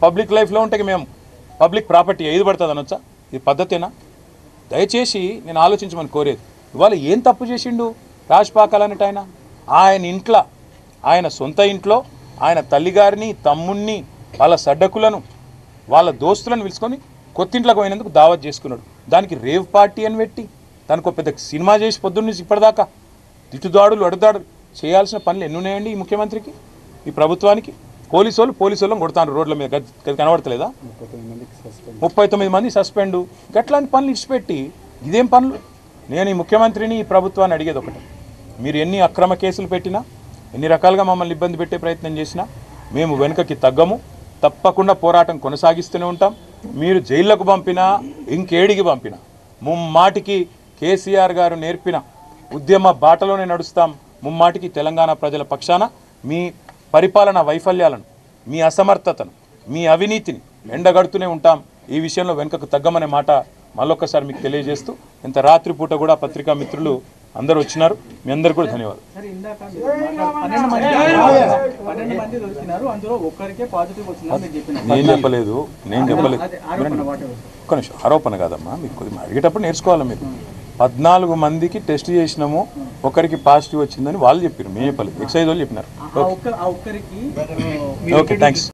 public లైఫ్లో ఉంటే మేము పబ్లిక్ ప్రాపర్టీ ఏది పడుతుంది అనొచ్చా ఇది పద్ధతేనా దయచేసి నేను ఆలోచించమని కోరేది ఇవాళ ఏం తప్పు చేసిండు రాజ్పాకాల్ అనేట ఆయన ఆయన ఇంట్లో ఆయన సొంత ఇంట్లో ఆయన తల్లిగారిని తమ్ముణ్ణి వాళ్ళ సడ్డకులను వాళ్ళ దోస్తులను పిలుచుకొని కొత్తింట్లోకి పోయినందుకు దావత్ చేసుకున్నాడు దానికి రేవ్ పార్టీ అని పెట్టి దానికి ఒక పెద్ద సినిమా చేసి పొద్దున్న నుంచి ఇప్పటిదాకా తిట్టుదాడులు అడుదాడులు చేయాల్సిన పనులు ఎన్ని ఉన్నాయండి ఈ ముఖ్యమంత్రికి ఈ ప్రభుత్వానికి పోలీసు వాళ్ళు పోలీసు వాళ్ళని కొడతాను రోడ్ల మీద గది- గది కనబడతలేదా ముప్పై తొమ్మిది మంది సస్పెండ్ గట్లాంటి పనులు ఇచ్చిపెట్టి ఇదేం పనులు నేను ఈ ముఖ్యమంత్రిని ఈ ప్రభుత్వాన్ని అడిగేది ఒకటి మీరు ఎన్ని అక్రమ కేసులు పెట్టినా ఎన్ని రకాలుగా మమ్మల్ని ఇబ్బంది పెట్టే ప్రయత్నం చేసినా మేము వెనుకకి తగ్గము తప్పకుండా పోరాటం కొనసాగిస్తూనే ఉంటాం మీరు జైళ్లకు పంపినా ఇంకేడికి పంపినా ముమ్మాటికి కేసీఆర్ గారు నేర్పిన ఉద్యమ బాటలోనే నడుస్తాం ముమ్మాటికి తెలంగాణ ప్రజల పక్షాన మీ పరిపాలన వైఫల్యాలను మీ అసమర్థతను మీ అవినీతిని ఎండగడుతూనే ఉంటాం ఈ విషయంలో వెనుకకు తగ్గమనే మాట మళ్ళొక్కసారి మీకు తెలియజేస్తూ ఇంత రాత్రిపూట కూడా పత్రికా మిత్రులు అందరూ వచ్చినారు మీ అందరికీ కూడా ధన్యవాదాలు సరే ఇందాక మీరు మాట్లాడు- పన్నెండు మంది పన్నెండు మంది దొరికినారు అందులో ఒక్కరికే పాజిటివ్ వచ్చిందని మీరు చెప్పినారు నేను చెప్పలేదు నేను చెప్పలేదు అదే ఆరోపణ వాటి ఒక్క నిమిషం ఆరోపణ కాదమ్మా మీకు కొద్దిగా అడిగేటప్పుడు నేర్చుకోవాలి మీరు పద్నాలుగు మందికి టెస్ట్ చేసినాము ఒకరికి పాజిటివ్ వచ్చిందని వాళ్ళు చెప్పారు మేము చెప్పలేదు ఎక్సైజ్ వాళ్ళు చెప్పినారు ఆ ఒక్క ఆ ఒక్కరికి ఓకే థ్యాంక్స్